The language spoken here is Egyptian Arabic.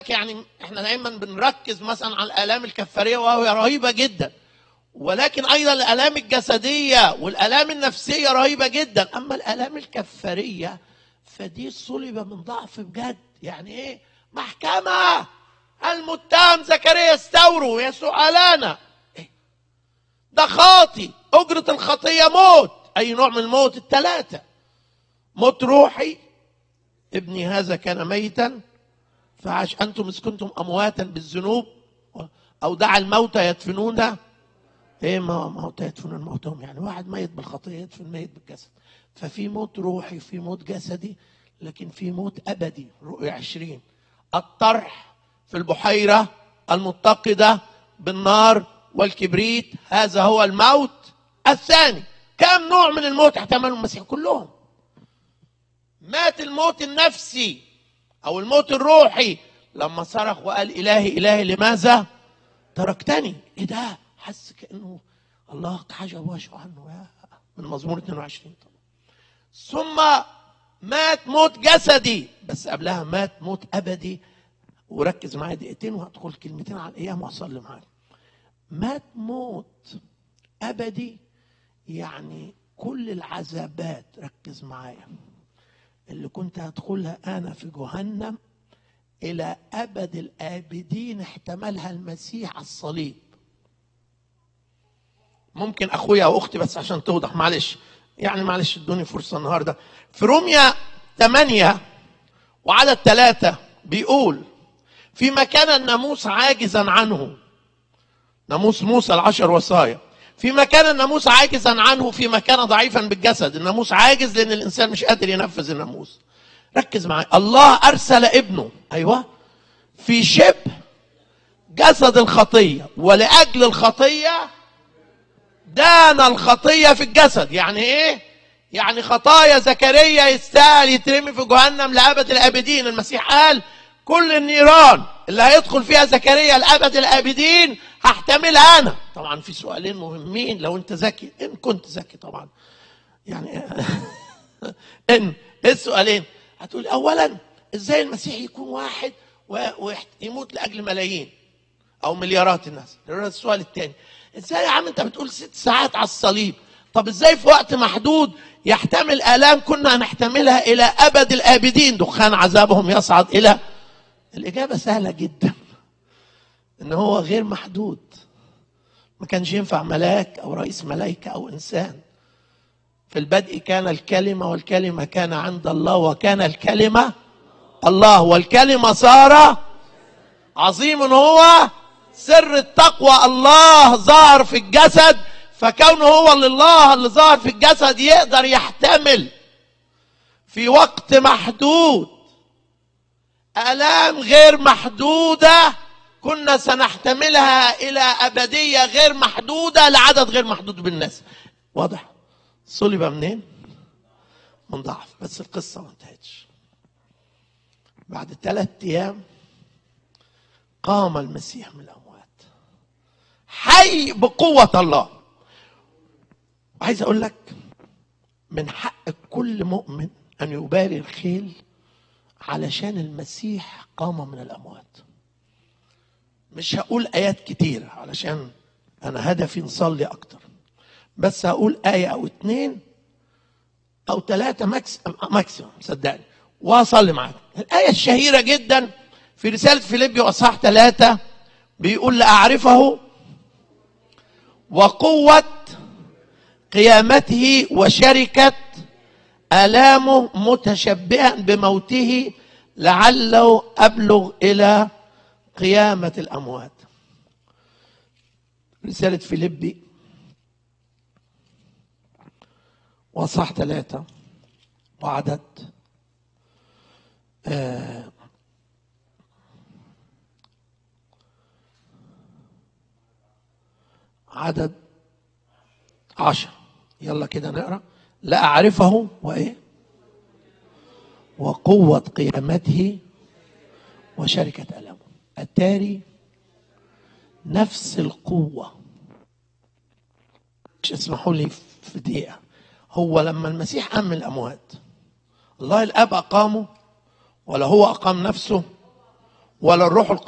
يعني احنا دايما بنركز مثلا على الالام الكفاريه وهي رهيبه جدا ولكن ايضا الالام الجسديه والالام النفسيه رهيبه جدا اما الالام الكفاريه فدي صلب من ضعف بجد يعني ايه محكمه المتهم زكريا استوروا يسوع الانا إيه؟ ده خاطي اجره الخطيه موت اي نوع من الموت الثلاثه موت روحي ابني هذا كان ميتا فعاش انتم اذ كنتم امواتا بالذنوب او دعا الموتى يدفنون ايه ما موتى يدفنون موتهم يعني واحد ميت بالخطيه يدفن ميت بالجسد ففي موت روحي في موت جسدي لكن في موت ابدي رؤيا عشرين الطرح في البحيره المتقده بالنار والكبريت هذا هو الموت الثاني كم نوع من الموت احتملوا المسيح كلهم مات الموت النفسي او الموت الروحي لما صرخ وقال الهي الهي لماذا تركتني ايه ده حس كانه الله حجب وجهه عنه يا من مزمور 22 طبعا ثم مات موت جسدي بس قبلها مات موت ابدي وركز معايا دقيقتين وهدخل كلمتين على الايام واصلي معاك مات موت ابدي يعني كل العذابات ركز معايا اللي كنت هدخلها انا في جهنم الى ابد الابدين احتملها المسيح على الصليب ممكن اخويا او اختي بس عشان توضح معلش يعني معلش ادوني فرصه النهارده في روميا 8 وعدد ثلاثة بيقول فيما كان الناموس عاجزا عنه ناموس موسى العشر وصايا فيما كان الناموس عاجزا عنه فيما كان ضعيفا بالجسد الناموس عاجز لان الانسان مش قادر ينفذ الناموس ركز معايا الله ارسل ابنه ايوه في شبه جسد الخطيه ولاجل الخطيه دان الخطيه في الجسد يعني ايه يعني خطايا زكريا يستاهل يترمي في جهنم لابد الابدين المسيح قال كل النيران اللي هيدخل فيها زكريا لابد الابدين هحتملها انا طبعا في سؤالين مهمين لو انت ذكي ان كنت ذكي طبعا يعني ان ايه السؤالين هتقول اولا ازاي المسيح يكون واحد ويموت لاجل ملايين او مليارات الناس السؤال الثاني ازاي يا عم انت بتقول ست ساعات على الصليب طب ازاي في وقت محدود يحتمل الام كنا نحتملها الى ابد الابدين دخان عذابهم يصعد الى الاجابه سهله جدا ان هو غير محدود ما كانش ينفع ملاك او رئيس ملائكه او انسان في البدء كان الكلمه والكلمه كان عند الله وكان الكلمه الله والكلمه صار عظيم هو سر التقوى الله ظهر في الجسد فكونه هو اللي الله اللي ظهر في الجسد يقدر يحتمل في وقت محدود آلام غير محدودة كنا سنحتملها إلى أبدية غير محدودة لعدد غير محدود بالناس واضح صلب منين من ضعف بس القصة ما انتهتش بعد ثلاثة أيام قام المسيح من الأموات حي بقوة الله عايز أقول لك من حق كل مؤمن أن يباري الخيل علشان المسيح قام من الأموات مش هقول آيات كتير علشان أنا هدفي نصلي أكتر بس هقول آية أو اتنين أو ثلاثة ماكسيمم صدقني وأصلي معاك الآية الشهيرة جدا في رسالة فيليبي أصحاح ثلاثة بيقول لأعرفه وقوة قيامته وشركة آلامه متشبها بموته لعله أبلغ إلى قيامة الأموات رسالة فيليبي وصح ثلاثة وعدد آه عدد عشر يلا كده نقرا لا اعرفه وايه وقوة قيامته وشركة ألمه التالي نفس القوة مش اسمحوا لي في دقيقة هو لما المسيح قام من الأموات الله الأب أقامه ولا هو أقام نفسه ولا الروح القدس